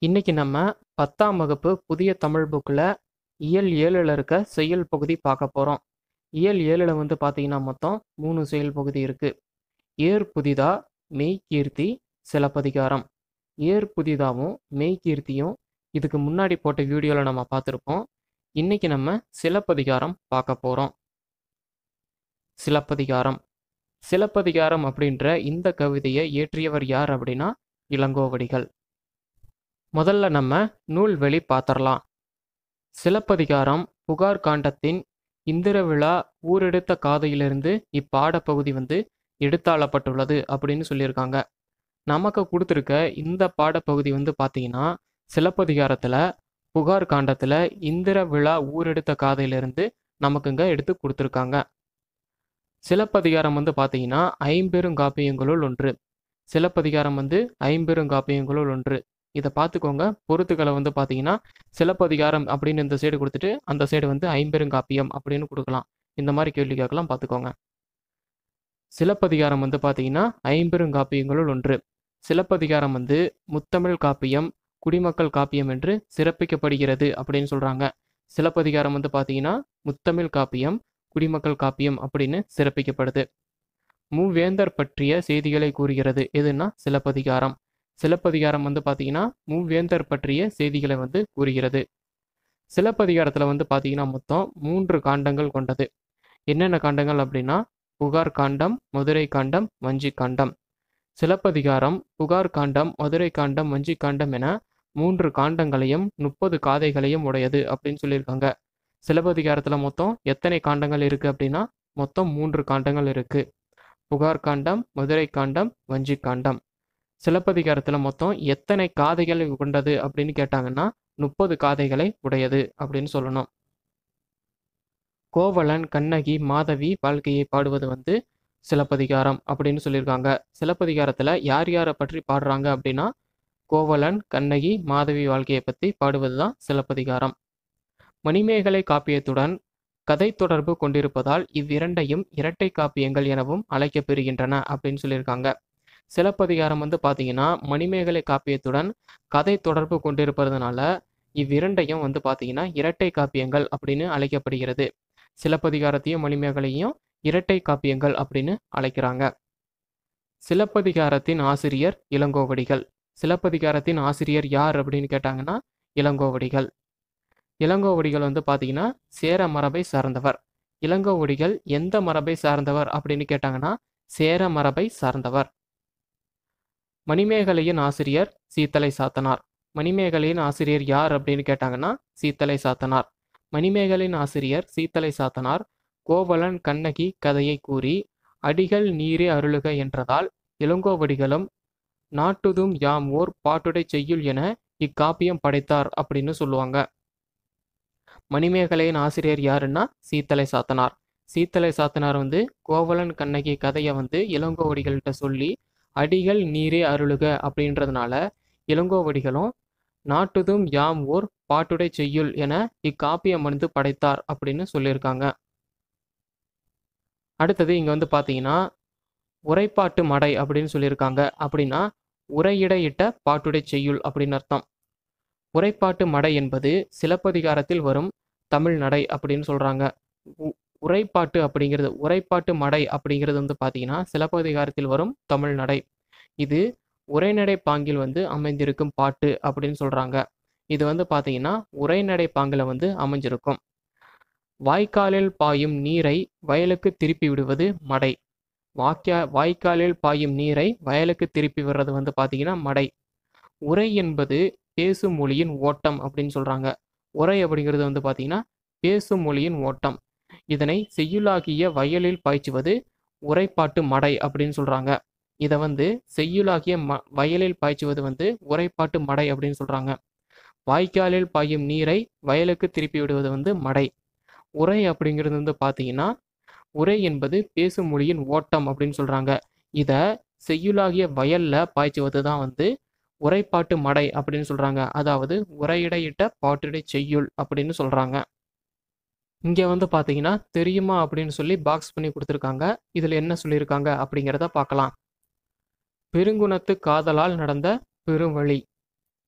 இன்னைக்கு நம்ம பத்தாம் வகுப்பு புதிய தமிழ் புக்கில் இயல் ஏழில் இருக்க செயல் பகுதி பார்க்க போகிறோம் இயல் ஏழில் வந்து பார்த்தீங்கன்னா மொத்தம் மூணு செயல் பகுதி இருக்குது ஏர் புதிதா மெய்கீர்த்தி சிலப்பதிகாரம் ஏர் புதிதாவும் மெய்கீர்த்தியும் இதுக்கு முன்னாடி போட்ட வீடியோவில் நம்ம பார்த்துருப்போம் இன்னைக்கு நம்ம சிலப்பதிகாரம் பார்க்க போகிறோம் சிலப்பதிகாரம் சிலப்பதிகாரம் அப்படின்ற இந்த கவிதையை இயற்றியவர் யார் அப்படின்னா இளங்கோவடிகள் முதல்ல நம்ம நூல்வெளி பார்த்துடலாம் சிலப்பதிகாரம் புகார் காண்டத்தின் இந்திர விழா ஊரெடுத்த காதையிலிருந்து இப்பாடப்பகுதி வந்து எடுத்தாளப்பட்டுள்ளது அப்படின்னு சொல்லியிருக்காங்க நமக்கு கொடுத்துருக்க இந்த பாடப்பகுதி வந்து பார்த்தீங்கன்னா சிலப்பதிகாரத்தில் புகார் காண்டத்தில் இந்திர விழா ஊரெடுத்த காதையிலிருந்து நமக்குங்க எடுத்து கொடுத்துருக்காங்க சிலப்பதிகாரம் வந்து பார்த்தீங்கன்னா ஐம்பெருங்காப்பியங்களுள் ஒன்று சிலப்பதிகாரம் வந்து ஐம்பெருங்காப்பியங்களுள் ஒன்று இதை பார்த்துக்கோங்க பொருத்துக்களை வந்து பார்த்தீங்கன்னா சிலப்பதிகாரம் அப்படின்னு இந்த சைடு கொடுத்துட்டு அந்த சைடு வந்து ஐம்பெருங்காப்பியம் அப்படின்னு கொடுக்கலாம் இந்த மாதிரி கேள்வி கேட்கலாம் பார்த்துக்கோங்க சிலப்பதிகாரம் வந்து பார்த்தீங்கன்னா ஐம்பெருங்காப்பியங்களுள் ஒன்று சிலப்பதிகாரம் வந்து முத்தமிழ் காப்பியம் குடிமக்கள் காப்பியம் என்று சிறப்பிக்கப்படுகிறது அப்படின்னு சொல்கிறாங்க சிலப்பதிகாரம் வந்து பார்த்தீங்கன்னா முத்தமிழ் காப்பியம் குடிமக்கள் காப்பியம் அப்படின்னு சிறப்பிக்கப்படுது மூவேந்தர் பற்றிய செய்திகளை கூறுகிறது எதுன்னா சிலப்பதிகாரம் சிலப்பதிகாரம் வந்து பார்த்தீங்கன்னா மூவேந்தர் பற்றிய செய்திகளை வந்து கூறுகிறது சிலப்பதிகாரத்தில் வந்து பார்த்தீங்கன்னா மொத்தம் மூன்று காண்டங்கள் கொண்டது என்னென்ன காண்டங்கள் அப்படின்னா புகார் காண்டம் மதுரை காண்டம் வஞ்சி காண்டம் சிலப்பதிகாரம் புகார் காண்டம் மதுரை காண்டம் வஞ்சி காண்டம் என மூன்று காண்டங்களையும் முப்பது காதைகளையும் உடையது அப்படின்னு சொல்லியிருக்காங்க சிலப்பதிகாரத்தில் மொத்தம் எத்தனை காண்டங்கள் இருக்குது அப்படின்னா மொத்தம் மூன்று காண்டங்கள் இருக்குது புகார் காண்டம் மதுரை காண்டம் வஞ்சி காண்டம் சிலப்பதிகாரத்தில் மொத்தம் எத்தனை காதைகளை கொண்டது அப்படின்னு கேட்டாங்கன்னா முப்பது காதைகளை உடையது அப்படின்னு சொல்லணும் கோவலன் கண்ணகி மாதவி வாழ்க்கையை பாடுவது வந்து சிலப்பதிகாரம் அப்படின்னு சொல்லியிருக்காங்க சிலப்பதிகாரத்தில் யார் யாரை பற்றி பாடுறாங்க அப்படின்னா கோவலன் கண்ணகி மாதவி வாழ்க்கையை பற்றி பாடுவது தான் சிலப்பதிகாரம் மணிமேகலை காப்பியத்துடன் கதை தொடர்பு கொண்டிருப்பதால் இவ்விரண்டையும் இரட்டை காப்பியங்கள் எனவும் அழைக்கப்பெறுகின்றன அப்படின்னு சொல்லியிருக்காங்க சிலப்பதிகாரம் வந்து பார்த்தீங்கன்னா மணிமேகலை காப்பியத்துடன் கதை தொடர்பு கொண்டிருப்பதுனால இவ்விரண்டையும் வந்து பார்த்தீங்கன்னா இரட்டை காப்பியங்கள் அப்படின்னு அழைக்கப்படுகிறது சிலப்பதிகாரத்தையும் மணிமேகலையும் இரட்டை காப்பியங்கள் அப்படின்னு அழைக்கிறாங்க சிலப்பதிகாரத்தின் ஆசிரியர் இளங்கோவடிகள் சிலப்பதிகாரத்தின் ஆசிரியர் யார் அப்படின்னு கேட்டாங்கன்னா இளங்கோவடிகள் இளங்கோவடிகள் வந்து பார்த்தீங்கன்னா சேர மரபை சார்ந்தவர் இளங்கோவடிகள் எந்த மரபை சார்ந்தவர் அப்படின்னு கேட்டாங்கன்னா சேர மரபை சார்ந்தவர் மணிமேகலையின் ஆசிரியர் சீத்தலை சாத்தனார் மணிமேகலையின் ஆசிரியர் யார் அப்படின்னு கேட்டாங்கன்னா சீத்தலை சாத்தனார் மணிமேகலின் ஆசிரியர் சீத்தலை சாத்தனார் கோவலன் கண்ணகி கதையை கூறி அடிகள் நீரே அருளுக என்றதால் இளங்கோவடிகளும் நாட்டுதும் யாம் ஓர் பாட்டுடை செய்யுள் என இக்காப்பியம் படைத்தார் அப்படின்னு சொல்லுவாங்க மணிமேகலையின் ஆசிரியர் யாருன்னா சீத்தலை சாத்தனார் சீத்தலை சாத்தனார் வந்து கோவலன் கண்ணகி கதையை வந்து இளங்கோவடிகள்கிட்ட சொல்லி அடிகள் நீரே அருளுக அப்படின்றதுனால இளங்கோவடிகளும் நாட்டுதும் யாம் ஓர் பாட்டுடை செய்யுள் என இக்காப்பியம் வந்து படைத்தார் அப்படின்னு சொல்லியிருக்காங்க அடுத்தது இங்கே வந்து பார்த்தீங்கன்னா உரைப்பாட்டு மடை அப்படின்னு சொல்லியிருக்காங்க அப்படின்னா உரையிடையிட்ட பாட்டுடை செய்யுள் அப்படின்னு அர்த்தம் உரைப்பாட்டு மடை என்பது சிலப்பதிகாரத்தில் வரும் தமிழ் நடை அப்படின்னு சொல்கிறாங்க உரைப்பாட்டு அப்படிங்கிறது உரைப்பாட்டு மடை அப்படிங்கிறது வந்து பார்த்தீங்கன்னா சிலப்பதிகாரத்தில் வரும் தமிழ் நடை இது உரைநடை பாங்கில் வந்து அமைந்திருக்கும் பாட்டு அப்படின்னு சொல்கிறாங்க இது வந்து பார்த்தீங்கன்னா உரைநடை பாங்கில் வந்து அமைஞ்சிருக்கும் வாய்க்காலில் பாயும் நீரை வயலுக்கு திருப்பி விடுவது மடை வாக்கியா வாய்க்காலில் பாயும் நீரை வயலுக்கு திருப்பி விடுறது வந்து பார்த்தீங்கன்னா மடை உரை என்பது பேசும் மொழியின் ஓட்டம் அப்படின்னு சொல்கிறாங்க உரை அப்படிங்கிறது வந்து பார்த்தீங்கன்னா பேசும் மொழியின் ஓட்டம் இதனை செய்யுளாகிய வயலில் பாய்ச்சுவது உரைப்பாட்டு மடை அப்படின்னு சொல்கிறாங்க இதை வந்து செய்யுளாகிய ம வயலில் பாய்ச்சுவது வந்து உரைப்பாட்டு மடை அப்படின்னு சொல்கிறாங்க வாய்க்காலில் பாயும் நீரை வயலுக்கு திருப்பி விடுவது வந்து மடை உரை அப்படிங்கிறது வந்து பார்த்தீங்கன்னா உரை என்பது பேசும் மொழியின் ஓட்டம் அப்படின்னு சொல்கிறாங்க இதை செய்யுளாகிய வயலில் பாய்ச்சுவது தான் வந்து உரைப்பாட்டு மடை அப்படின்னு சொல்கிறாங்க அதாவது உரையிடையிட்ட பாட்டுடை செய்யுள் அப்படின்னு சொல்கிறாங்க இங்கே வந்து பார்த்தீங்கன்னா தெரியுமா அப்படின்னு சொல்லி பாக்ஸ் பண்ணி கொடுத்துருக்காங்க இதில் என்ன சொல்லியிருக்காங்க அப்படிங்கிறத பார்க்கலாம் பெருங்குணத்து காதலால் நடந்த பெருவழி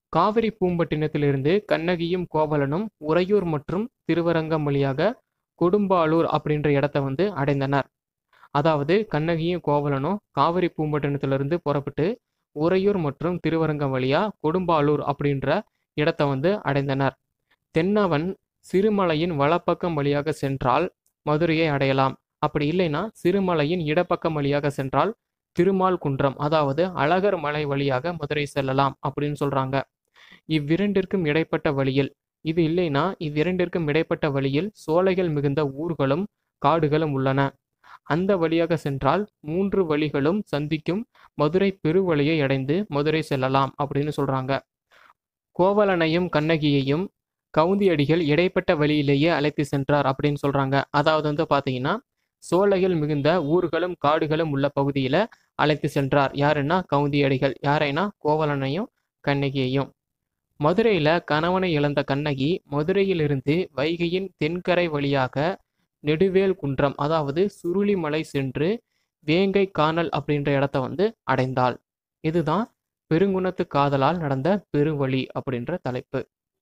காவிரி பூம்பட்டினத்திலிருந்து கண்ணகியும் கோவலனும் உறையூர் மற்றும் திருவரங்கம் வழியாக கொடும்பாளூர் அப்படின்ற இடத்த வந்து அடைந்தனர் அதாவது கண்ணகியும் கோவலனும் காவிரி பூம்பட்டினத்திலிருந்து புறப்பட்டு உறையூர் மற்றும் திருவரங்கம் வழியா கொடும்பாளூர் அப்படின்ற இடத்த வந்து அடைந்தனர் தென்னவன் சிறுமலையின் வலப்பக்கம் வழியாக சென்றால் மதுரையை அடையலாம் அப்படி இல்லைன்னா சிறுமலையின் இடப்பக்கம் வழியாக சென்றால் திருமால் குன்றம் அதாவது அழகர் மலை வழியாக மதுரை செல்லலாம் அப்படின்னு சொல்றாங்க இவ்விரண்டிற்கும் இடைப்பட்ட வழியில் இது இல்லைன்னா இவ்விரண்டிற்கும் இடைப்பட்ட வழியில் சோலைகள் மிகுந்த ஊர்களும் காடுகளும் உள்ளன அந்த வழியாக சென்றால் மூன்று வழிகளும் சந்திக்கும் மதுரை பெருவழியை அடைந்து மதுரை செல்லலாம் அப்படின்னு சொல்றாங்க கோவலனையும் கண்ணகியையும் கவுந்தியடிகள் இடைப்பட்ட வழியிலேயே அழைத்து சென்றார் அப்படின்னு சொல்றாங்க அதாவது வந்து பாத்தீங்கன்னா சோலைகள் மிகுந்த ஊர்களும் காடுகளும் உள்ள பகுதியில அழைத்து சென்றார் யாருன்னா கவுந்தியடிகள் யாரைனா கோவலனையும் கண்ணகியையும் மதுரையில கணவனை இழந்த கண்ணகி மதுரையிலிருந்து வைகையின் தென்கரை வழியாக நெடுவேல் குன்றம் அதாவது சுருளிமலை சென்று வேங்கை காணல் அப்படின்ற இடத்த வந்து அடைந்தாள் இதுதான் பெருங்குணத்து காதலால் நடந்த பெருவழி அப்படின்ற தலைப்பு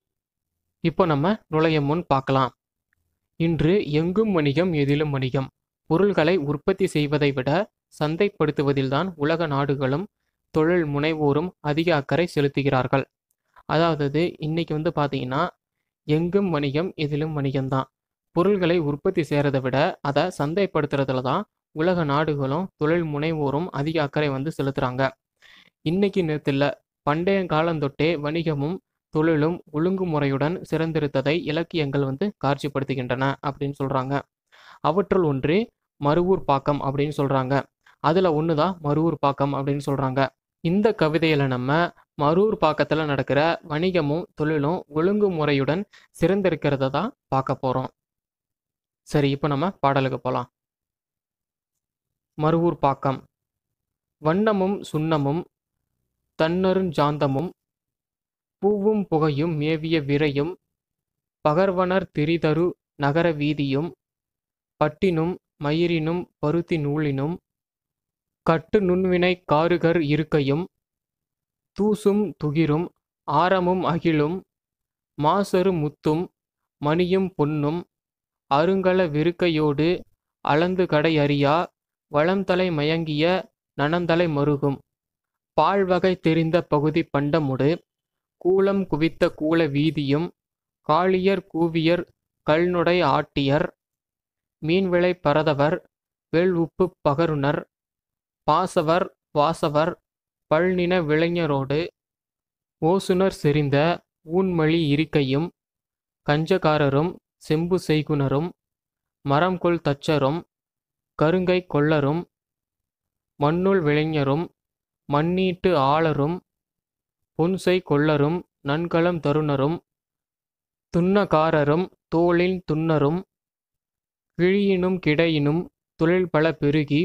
இப்போ நம்ம நுழைய முன் பார்க்கலாம் இன்று எங்கும் வணிகம் எதிலும் வணிகம் பொருள்களை உற்பத்தி செய்வதை விட சந்தைப்படுத்துவதில்தான் உலக நாடுகளும் தொழில் முனைவோரும் அதிக அக்கறை செலுத்துகிறார்கள் அதாவது இன்னைக்கு வந்து பார்த்தீங்கன்னா எங்கும் வணிகம் எதிலும் வணிகம்தான் பொருள்களை உற்பத்தி செய்கிறத விட அதை சந்தைப்படுத்துறதுல தான் உலக நாடுகளும் தொழில் முனைவோரும் அதிக அக்கறை வந்து செலுத்துகிறாங்க இன்னைக்கு நேரத்தில் பண்டைய காலந்தொட்டே வணிகமும் தொழிலும் ஒழுங்குமுறையுடன் சிறந்திருத்ததை இலக்கியங்கள் வந்து காட்சிப்படுத்துகின்றன அப்படின்னு சொல்கிறாங்க அவற்றுள் ஒன்று மருவூர் பாக்கம் அப்படின்னு சொல்கிறாங்க அதில் ஒன்று தான் மருவூர் பாக்கம் அப்படின்னு சொல்கிறாங்க இந்த கவிதையில் நம்ம மரூர் பாக்கத்தில் நடக்கிற வணிகமும் தொழிலும் ஒழுங்குமுறையுடன் சிறந்திருக்கிறத தான் பார்க்க போகிறோம் சரி இப்போ நம்ம பாடலுக்கு போகலாம் மருவூர் பாக்கம் வண்ணமும் சுண்ணமும் தன்னருஞ்சாந்தமும் பூவும் புகையும் மேவிய விரையும் பகர்வனர் திரிதரு நகர வீதியும் பட்டினும் மயிரினும் பருத்தி நூலினும் கட்டு நுண்வினை காருகர் இருக்கையும் தூசும் துகிரும் ஆரமும் அகிலும் மாசரு முத்தும் மணியும் பொன்னும் அருங்கல விருக்கையோடு அளந்து கடை அறியா வளம்தலை மயங்கிய நனந்தலை மருகும் பால்வகை தெரிந்த பகுதி பண்டமுடு கூலம் குவித்த கூல வீதியும் காளியர் கூவியர் கல்நுடை ஆட்டியர் மீன்விளை பரதவர் வெள் உப்பு பகருனர் பாசவர் வாசவர் பல்நின விளைஞரோடு ஓசுனர் செறிந்த ஊன்மொழி இருக்கையும் கஞ்சகாரரும் செம்பு செய்குனரும் மரம்கொள் தச்சரும் கருங்கை கொள்ளரும் மண்ணுள் விளைஞரும் மண்ணீட்டு ஆளரும் புன்சை கொள்ளரும் நன்கலம் தருணரும் துன்னகாரரும் தோளின் துன்னரும் கிழியினும் கிடையினும் தொழில் பல பெருகி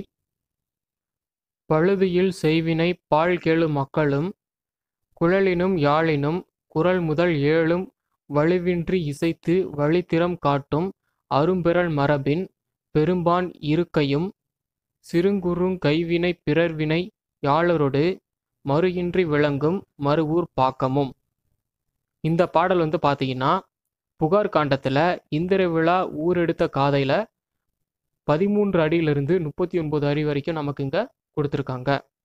பழுதியில் செய்வினை பால் கேளு மக்களும் குழலினும் யாழினும் குரல் முதல் ஏழும் வலுவின்றி இசைத்து வழித்திறம் காட்டும் அரும்பெறல் மரபின் பெரும்பான் இருக்கையும் சிறுங்குறுங் கைவினை பிறர்வினை யாழரொடு மறுயின்றி விளங்கும் மறுவூர் பாக்கமும் இந்த பாடல் வந்து பார்த்தீங்கன்னா புகார் காண்டத்தில் இந்திர விழா ஊரெடுத்த காதையில் பதிமூன்று அடியிலிருந்து முப்பத்தி ஒன்பது அடி வரைக்கும் நமக்கு இங்கே கொடுத்துருக்காங்க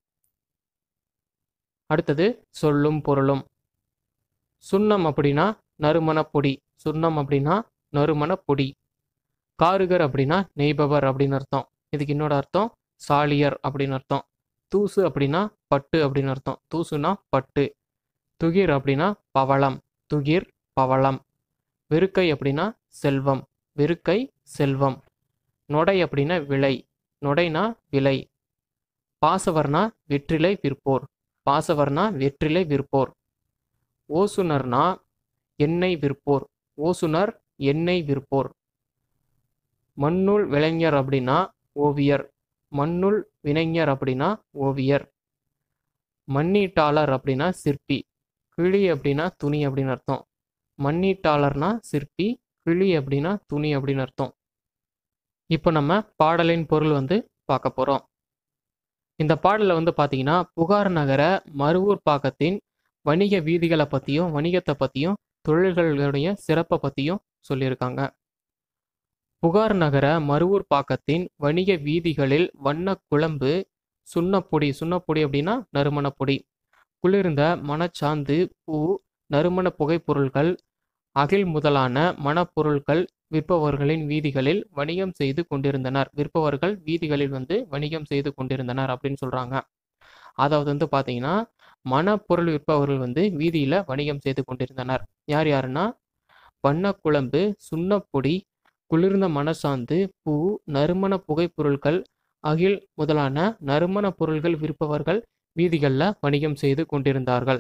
அடுத்தது சொல்லும் பொருளும் சுண்ணம் அப்படின்னா நறுமணப் பொடி சுண்ணம் அப்படின்னா நறுமணப் பொடி காருகர் அப்படின்னா நெய்பவர் அப்படின்னு அர்த்தம் இதுக்கு இன்னொரு அர்த்தம் சாலியர் அப்படின்னு அர்த்தம் தூசு அப்படின்னா பட்டு அப்படின்னு அர்த்தம் தூசுனா பட்டு துகிர் அப்படின்னா பவளம் துகிர் பவளம் வெறுக்கை அப்படின்னா செல்வம் வெறுக்கை செல்வம் நொடை அப்படின்னா விலை நொடைனா விலை பாசவர்னா வெற்றிலை விற்போர் பாசவர்னா வெற்றிலை விற்போர் ஓசுனர்னா எண்ணெய் விற்போர் ஓசுனர் எண்ணெய் விற்போர் மண்ணுள் விளைஞர் அப்படின்னா ஓவியர் மண்ணுள் வினைஞர் அப்படின்னா ஓவியர் மண்ணீட்டாளர் அப்படின்னா சிற்பி கிளி அப்படின்னா துணி அப்படின்னு அர்த்தம் மண்ணீட்டாளர்னா சிற்பி கிளி அப்படின்னா துணி அப்படின்னு அர்த்தம் இப்போ நம்ம பாடலின் பொருள் வந்து பார்க்க போகிறோம் இந்த பாடலில் வந்து பார்த்தீங்கன்னா புகார் நகர மருவூர் பாக்கத்தின் வணிக வீதிகளை பற்றியும் வணிகத்தை பற்றியும் தொழில்களுடைய சிறப்பை பற்றியும் சொல்லியிருக்காங்க புகார் நகர மருவூர் பாக்கத்தின் வணிக வீதிகளில் வண்ண குழம்பு சுண்ணப்பொடி சுண்ணப்பொடி அப்படின்னா நறுமணப்பொடி குளிர்ந்த மணச்சாந்து பூ நறுமண புகைப்பொருள்கள் அகில் முதலான மணப்பொருட்கள் விற்பவர்களின் வீதிகளில் வணிகம் செய்து கொண்டிருந்தனர் விற்பவர்கள் வீதிகளில் வந்து வணிகம் செய்து கொண்டிருந்தனர் அப்படின்னு சொல்றாங்க அதாவது வந்து பார்த்தீங்கன்னா மணப்பொருள் விற்பவர்கள் வந்து வீதியில் வணிகம் செய்து கொண்டிருந்தனர் யார் யாருன்னா வண்ணக்குழம்பு சுண்ணப்பொடி குளிர்ந்த மணசாந்து பூ நறுமண புகைப்பொருட்கள் அகில் முதலான நறுமண பொருள்கள் விற்பவர்கள் வீதிகளில் வணிகம் செய்து கொண்டிருந்தார்கள்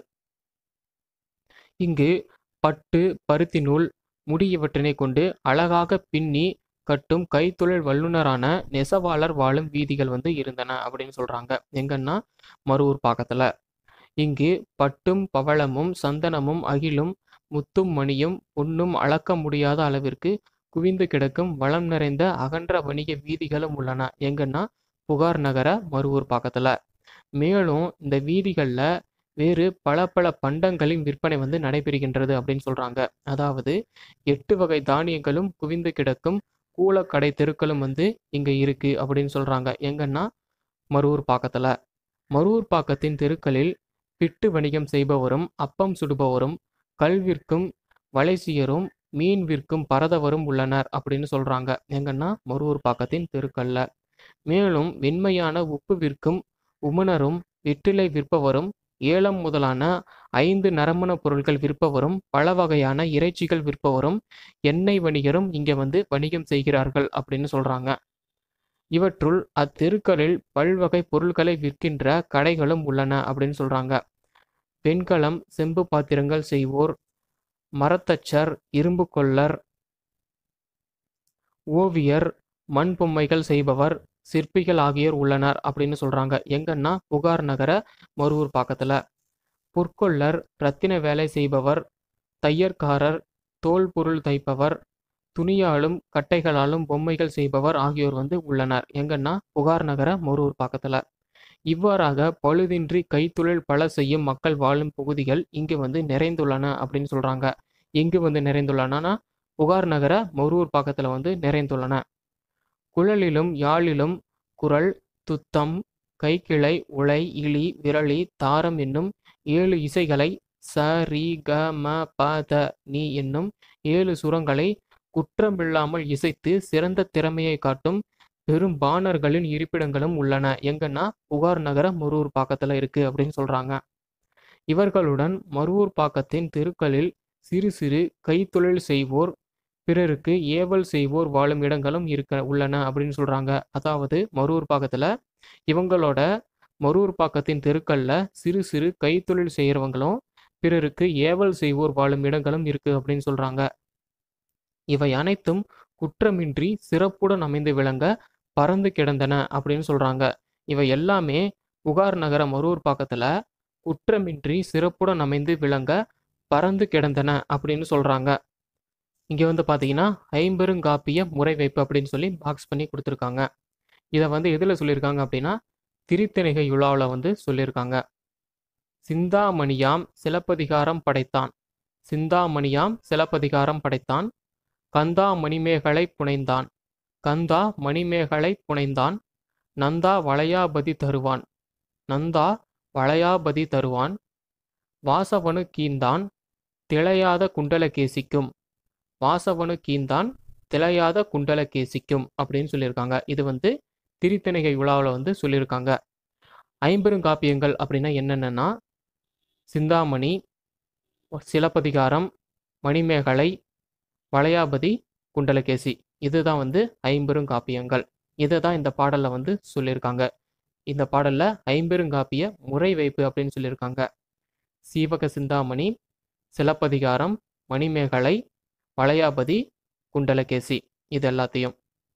இங்கு பட்டு பருத்தி நூல் முடி இவற்றினை கொண்டு அழகாக பின்னி கட்டும் கைத்தொழில் வல்லுநரான நெசவாளர் வாழும் வீதிகள் வந்து இருந்தன அப்படின்னு சொல்றாங்க எங்கன்னா மருவூர் பாக்கத்துல இங்கு பட்டும் பவளமும் சந்தனமும் அகிலும் முத்தும் மணியும் பொன்னும் அளக்க முடியாத அளவிற்கு குவிந்து கிடக்கும் வளம் நிறைந்த அகன்ற வணிக வீதிகளும் உள்ளன எங்கன்னா புகார் நகர மருவூர் பாக்கத்துல மேலும் இந்த வீதிகளில் வேறு பல பல பண்டங்களின் விற்பனை வந்து நடைபெறுகின்றது அப்படின்னு சொல்றாங்க அதாவது எட்டு வகை தானியங்களும் குவிந்து கிடக்கும் கூலக்கடை தெருக்களும் வந்து இங்க இருக்கு அப்படின்னு சொல்றாங்க எங்கன்னா மருவூர் பாக்கத்துல மருவூர் பாக்கத்தின் தெருக்களில் பிட்டு வணிகம் செய்பவரும் அப்பம் சுடுபவரும் கல் விற்கும் வலைசியரும் மீன் விற்கும் பரதவரும் உள்ளனர் அப்படின்னு சொல்றாங்க எங்கன்னா மருவூர் பாக்கத்தின் தெருக்கல்ல மேலும் வெண்மையான உப்பு விற்கும் உமணரும் வெற்றிலை விற்பவரும் ஏலம் முதலான ஐந்து நறுமண பொருட்கள் விற்பவரும் பல வகையான இறைச்சிகள் விற்பவரும் எண்ணெய் வணிகரும் இங்க வந்து வணிகம் செய்கிறார்கள் அப்படின்னு சொல்றாங்க இவற்றுள் அத்தெருக்களில் பல்வகை பொருட்களை விற்கின்ற கடைகளும் உள்ளன அப்படின்னு சொல்றாங்க வெண்கலம் செம்பு பாத்திரங்கள் செய்வோர் மரத்தச்சர் இரும்பு கொல்லர் ஓவியர் மண் பொம்மைகள் செய்பவர் சிற்பிகள் ஆகியோர் உள்ளனர் அப்படின்னு சொல்றாங்க எங்கன்னா புகார் நகர மருவூர் பாக்கத்துல பொற்கொள்ளர் ரத்தின வேலை செய்பவர் தையற்காரர் தோல் பொருள் தைப்பவர் துணியாலும் கட்டைகளாலும் பொம்மைகள் செய்பவர் ஆகியோர் வந்து உள்ளனர் எங்கன்னா புகார் நகர மருவூர் பாக்கத்துல இவ்வாறாக பழுதின்றி கைத்தொழில் பல செய்யும் மக்கள் வாழும் பகுதிகள் இங்கு வந்து நிறைந்துள்ளன அப்படின்னு சொல்றாங்க எங்கு வந்து நிறைந்துள்ளனா புகார் நகர மருவூர் பாக்கத்துல வந்து நிறைந்துள்ளன குழலிலும் யாழிலும் குரல் துத்தம் கைக்கிளை உலை இழி விரலி தாரம் என்னும் ஏழு இசைகளை ச ரி க ம ப த நீ என்னும் ஏழு சுரங்களை குற்றமில்லாமல் இசைத்து சிறந்த திறமையை காட்டும் பெரும் பாணர்களின் இருப்பிடங்களும் உள்ளன எங்கன்னா புகார் நகர மருவூர் பாக்கத்துல இருக்கு அப்படின்னு சொல்றாங்க இவர்களுடன் மருவூர் பாக்கத்தின் தெருக்களில் சிறு சிறு கைத்தொழில் செய்வோர் பிறருக்கு ஏவல் செய்வோர் வாழும் இடங்களும் இருக்க உள்ளன அப்படின்னு சொல்றாங்க அதாவது மருவூர் பாக்கத்துல இவங்களோட மருவூர் பாக்கத்தின் தெருக்கல்ல சிறு சிறு கைத்தொழில் செய்யறவங்களும் பிறருக்கு ஏவல் செய்வோர் வாழும் இடங்களும் இருக்கு அப்படின்னு சொல்றாங்க இவை அனைத்தும் குற்றமின்றி சிறப்புடன் அமைந்து விளங்க பறந்து கிடந்தன அப்படின்னு சொல்றாங்க இவை எல்லாமே புகார் நகர மருவூர் பாக்கத்துல குற்றமின்றி சிறப்புடன் அமைந்து விளங்க பறந்து கிடந்தன அப்படின்னு சொல்றாங்க இங்க வந்து பாத்தீங்கன்னா ஐம்பெருங்காப்பிய முறை வைப்பு அப்படின்னு சொல்லி பாக்ஸ் பண்ணி கொடுத்துருக்காங்க இதை வந்து எதுல சொல்லியிருக்காங்க அப்படின்னா திருத்தணிகை யுழாவில் வந்து சொல்லியிருக்காங்க சிந்தாமணியாம் சிலப்பதிகாரம் படைத்தான் சிந்தாமணியாம் சிலப்பதிகாரம் படைத்தான் கந்தா மணிமேகலை புனைந்தான் கந்தா மணிமேகலை புனைந்தான் நந்தா வளையாபதி தருவான் நந்தா வளையாபதி தருவான் வாசவனு கீந்தான் திளையாத குண்டலகேசிக்கும் வாசவனு கீந்தான் திளையாத குண்டலகேசிக்கும் அப்படின்னு சொல்லியிருக்காங்க இது வந்து திருத்தணிகை விழாவில் வந்து சொல்லியிருக்காங்க ஐம்பெருங்காப்பியங்கள் அப்படின்னா என்னென்னா சிந்தாமணி சிலப்பதிகாரம் மணிமேகலை வளையாபதி குண்டலகேசி இதுதான் வந்து ஐம்பெருங்காப்பியங்கள் இதை தான் இந்த பாடலில் வந்து சொல்லியிருக்காங்க இந்த பாடலில் ஐம்பெருங்காப்பிய முறை வைப்பு அப்படின்னு சொல்லியிருக்காங்க சீவக சிந்தாமணி சிலப்பதிகாரம் மணிமேகலை வளையாபதி குண்டலகேசி இது எல்லாத்தையும்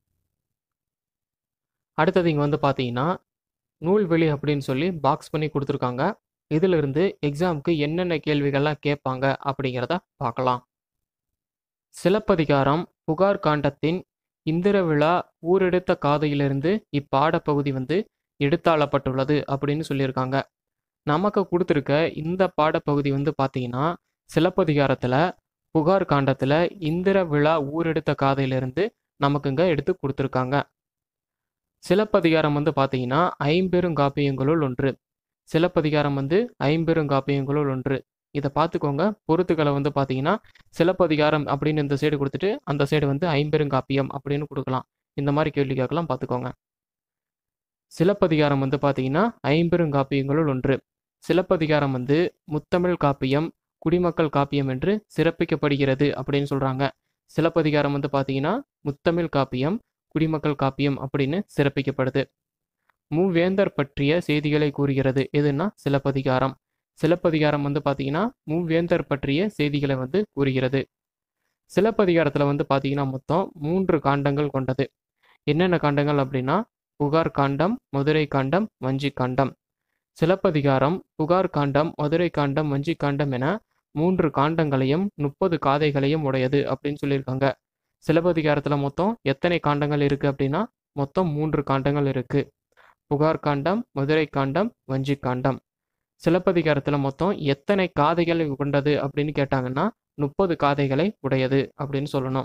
அடுத்தது இங்கே வந்து பார்த்தீங்கன்னா நூல்வெளி அப்படின்னு சொல்லி பாக்ஸ் பண்ணி கொடுத்துருக்காங்க இதிலிருந்து எக்ஸாமுக்கு என்னென்ன கேள்விகள்லாம் கேட்பாங்க அப்படிங்கிறத பார்க்கலாம் சிலப்பதிகாரம் புகார் காண்டத்தின் இந்திர விழா ஊரெடுத்த காதையிலிருந்து இப்பாடப்பகுதி வந்து எடுத்தாளப்பட்டுள்ளது அப்படின்னு சொல்லியிருக்காங்க நமக்கு கொடுத்துருக்க இந்த பாடப்பகுதி வந்து பார்த்தீங்கன்னா சிலப்பதிகாரத்தில் புகார் காண்டத்தில் இந்திர விழா ஊரெடுத்த காதையிலிருந்து நமக்குங்க எடுத்து கொடுத்துருக்காங்க சிலப்பதிகாரம் வந்து பார்த்தீங்கன்னா ஐம்பெருங்காப்பியங்களுள் ஒன்று சிலப்பதிகாரம் வந்து ஐம்பெருங்காப்பியங்களுள் ஒன்று இதை பார்த்துக்கோங்க பொருத்துக்களை வந்து பார்த்தீங்கன்னா சிலப்பதிகாரம் அப்படின்னு இந்த சைடு கொடுத்துட்டு அந்த சைடு வந்து ஐம்பெருங்காப்பியம் அப்படின்னு கொடுக்கலாம் இந்த மாதிரி கேள்வி கேட்கலாம் பார்த்துக்கோங்க சிலப்பதிகாரம் வந்து பார்த்தீங்கன்னா ஐம்பெருங்காப்பியங்களுள் ஒன்று சிலப்பதிகாரம் வந்து முத்தமிழ் காப்பியம் குடிமக்கள் காப்பியம் என்று சிறப்பிக்கப்படுகிறது அப்படின்னு சொல்கிறாங்க சிலப்பதிகாரம் வந்து பார்த்தீங்கன்னா முத்தமிழ் காப்பியம் குடிமக்கள் காப்பியம் அப்படின்னு சிறப்பிக்கப்படுது மூவேந்தர் பற்றிய செய்திகளை கூறுகிறது எதுன்னா சிலப்பதிகாரம் சிலப்பதிகாரம் வந்து பார்த்தீங்கன்னா மூவேந்தர் பற்றிய செய்திகளை வந்து கூறுகிறது சிலப்பதிகாரத்தில் வந்து பார்த்தீங்கன்னா மொத்தம் மூன்று காண்டங்கள் கொண்டது என்னென்ன காண்டங்கள் அப்படின்னா புகார் காண்டம் மதுரை காண்டம் வஞ்சி காண்டம் சிலப்பதிகாரம் புகார் காண்டம் மதுரை காண்டம் வஞ்சி காண்டம் என மூன்று காண்டங்களையும் முப்பது காதைகளையும் உடையது அப்படின்னு சொல்லியிருக்காங்க சிலப்பதிகாரத்தில் மொத்தம் எத்தனை காண்டங்கள் இருக்குது அப்படின்னா மொத்தம் மூன்று காண்டங்கள் இருக்குது புகார் காண்டம் மதுரை காண்டம் வஞ்சி காண்டம் சிலப்பதிகாரத்தில் மொத்தம் எத்தனை காதைகள் கொண்டது அப்படின்னு கேட்டாங்கன்னா முப்பது காதைகளை உடையது அப்படின்னு சொல்லணும்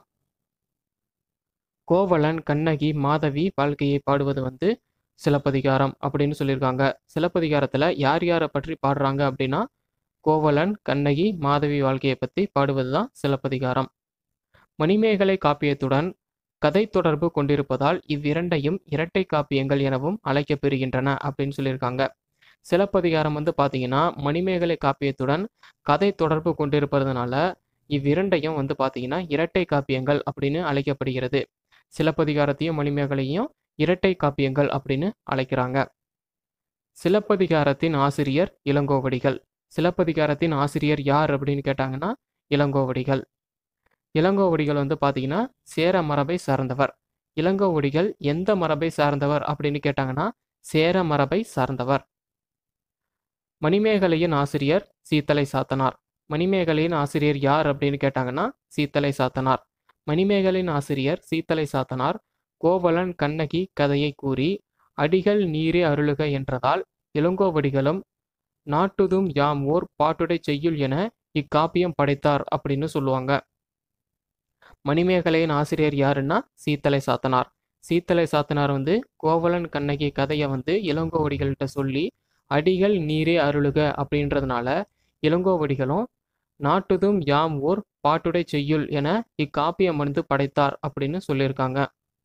கோவலன் கண்ணகி மாதவி வாழ்க்கையை பாடுவது வந்து சிலப்பதிகாரம் அப்படின்னு சொல்லியிருக்காங்க சிலப்பதிகாரத்தில் யார் யாரை பற்றி பாடுறாங்க அப்படின்னா கோவலன் கண்ணகி மாதவி வாழ்க்கையை பற்றி பாடுவது தான் சிலப்பதிகாரம் மணிமேகலை காப்பியத்துடன் கதை தொடர்பு கொண்டிருப்பதால் இவ்விரண்டையும் இரட்டை காப்பியங்கள் எனவும் அழைக்கப்பெறுகின்றன அப்படின்னு சொல்லியிருக்காங்க சிலப்பதிகாரம் வந்து பார்த்தீங்கன்னா மணிமேகலை காப்பியத்துடன் கதை தொடர்பு கொண்டிருப்பதனால இவ்விரண்டையும் வந்து பார்த்தீங்கன்னா இரட்டை காப்பியங்கள் அப்படின்னு அழைக்கப்படுகிறது சிலப்பதிகாரத்தையும் மணிமேகலையும் இரட்டை காப்பியங்கள் அப்படின்னு அழைக்கிறாங்க சிலப்பதிகாரத்தின் ஆசிரியர் இளங்கோவடிகள் சிலப்பதிகாரத்தின் ஆசிரியர் யார் அப்படின்னு கேட்டாங்கன்னா இளங்கோவடிகள் இளங்கோவடிகள் வந்து பார்த்தீங்கன்னா சேர மரபை சார்ந்தவர் இளங்கோவடிகள் எந்த மரபை சார்ந்தவர் அப்படின்னு கேட்டாங்கன்னா சேர மரபை சார்ந்தவர் மணிமேகலையின் ஆசிரியர் சீத்தலை சாத்தனார் மணிமேகலையின் ஆசிரியர் யார் அப்படின்னு கேட்டாங்கன்னா சீத்தலை சாத்தனார் மணிமேகலின் ஆசிரியர் சீத்தலை சாத்தனார் கோவலன் கண்ணகி கதையை கூறி அடிகள் நீரே அருளுக என்றதால் இளங்கோவடிகளும் நாட்டுதும் யாம் ஓர் பாட்டுடை செய்யுள் என இக்காப்பியம் படைத்தார் அப்படின்னு சொல்லுவாங்க மணிமேகலையின் ஆசிரியர் யாருன்னா சீத்தலை சாத்தனார் சீத்தலை சாத்தனார் வந்து கோவலன் கண்ணகி கதையை வந்து இளங்கோவடிகள்கிட்ட சொல்லி அடிகள் நீரே அருளுக அப்படின்றதுனால இளங்கோவடிகளும் நாட்டுதும் யாம் ஓர் பாட்டுடை செய்யுள் என இக்காப்பியம் வந்து படைத்தார் அப்படின்னு சொல்லியிருக்காங்க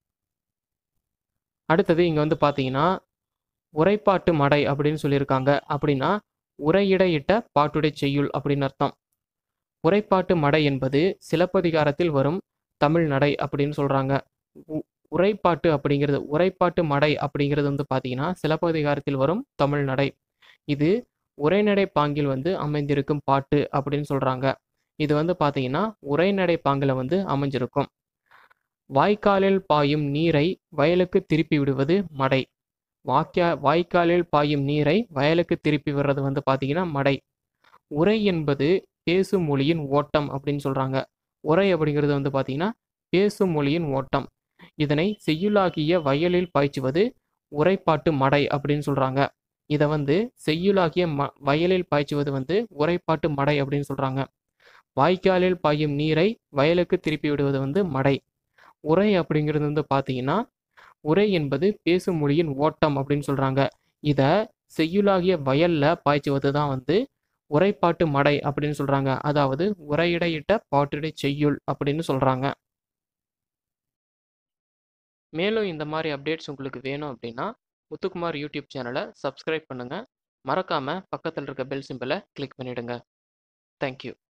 அடுத்தது இங்கே வந்து பார்த்தீங்கன்னா உரைப்பாட்டு மடை அப்படின்னு சொல்லியிருக்காங்க அப்படின்னா உரையிடையிட்ட பாட்டுடை செய்யுள் அப்படின்னு அர்த்தம் உரைப்பாட்டு மடை என்பது சிலப்பதிகாரத்தில் வரும் தமிழ் நடை அப்படின்னு சொல்கிறாங்க உரைப்பாட்டு அப்படிங்கிறது உரைப்பாட்டு மடை அப்படிங்கிறது வந்து பார்த்தீங்கன்னா சிலப்பதிகாரத்தில் வரும் தமிழ் நடை இது உரைநடை பாங்கில் வந்து அமைந்திருக்கும் பாட்டு அப்படின்னு சொல்கிறாங்க இது வந்து பார்த்தீங்கன்னா உரைநடை பாங்கில் வந்து அமைஞ்சிருக்கும் வாய்க்காலில் பாயும் நீரை வயலுக்கு திருப்பி விடுவது மடை வாக்கியா வாய்க்காலில் பாயும் நீரை வயலுக்கு திருப்பி விடுறது வந்து பார்த்தீங்கன்னா மடை உரை என்பது பேசும் மொழியின் ஓட்டம் அப்படின்னு சொல்கிறாங்க உரை அப்படிங்கிறது வந்து பார்த்தீங்கன்னா பேசும் மொழியின் ஓட்டம் இதனை செய்யுளாகிய வயலில் பாய்ச்சுவது உரைப்பாட்டு மடை அப்படின்னு சொல்கிறாங்க இதை வந்து செய்யுளாகிய ம வயலில் பாய்ச்சுவது வந்து உரைப்பாட்டு மடை அப்படின்னு சொல்கிறாங்க வாய்க்காலில் பாயும் நீரை வயலுக்கு திருப்பி விடுவது வந்து மடை உரை அப்படிங்கிறது வந்து பார்த்தீங்கன்னா உரை என்பது பேசும் மொழியின் ஓட்டம் அப்படின்னு சொல்கிறாங்க இதை செய்யுளாகிய வயல்ல பாய்ச்சுவது தான் வந்து உரைப்பாட்டு மடை அப்படின்னு சொல்கிறாங்க அதாவது உரையிடையிட்ட பாட்டிடை செய்யுள் அப்படின்னு சொல்கிறாங்க மேலும் இந்த மாதிரி அப்டேட்ஸ் உங்களுக்கு வேணும் அப்படின்னா முத்துக்குமார் யூடியூப் சேனலை சப்ஸ்கிரைப் பண்ணுங்கள் மறக்காமல் பக்கத்தில் இருக்க பெல் சிம்பிளை கிளிக் பண்ணிவிடுங்க தேங்க்யூ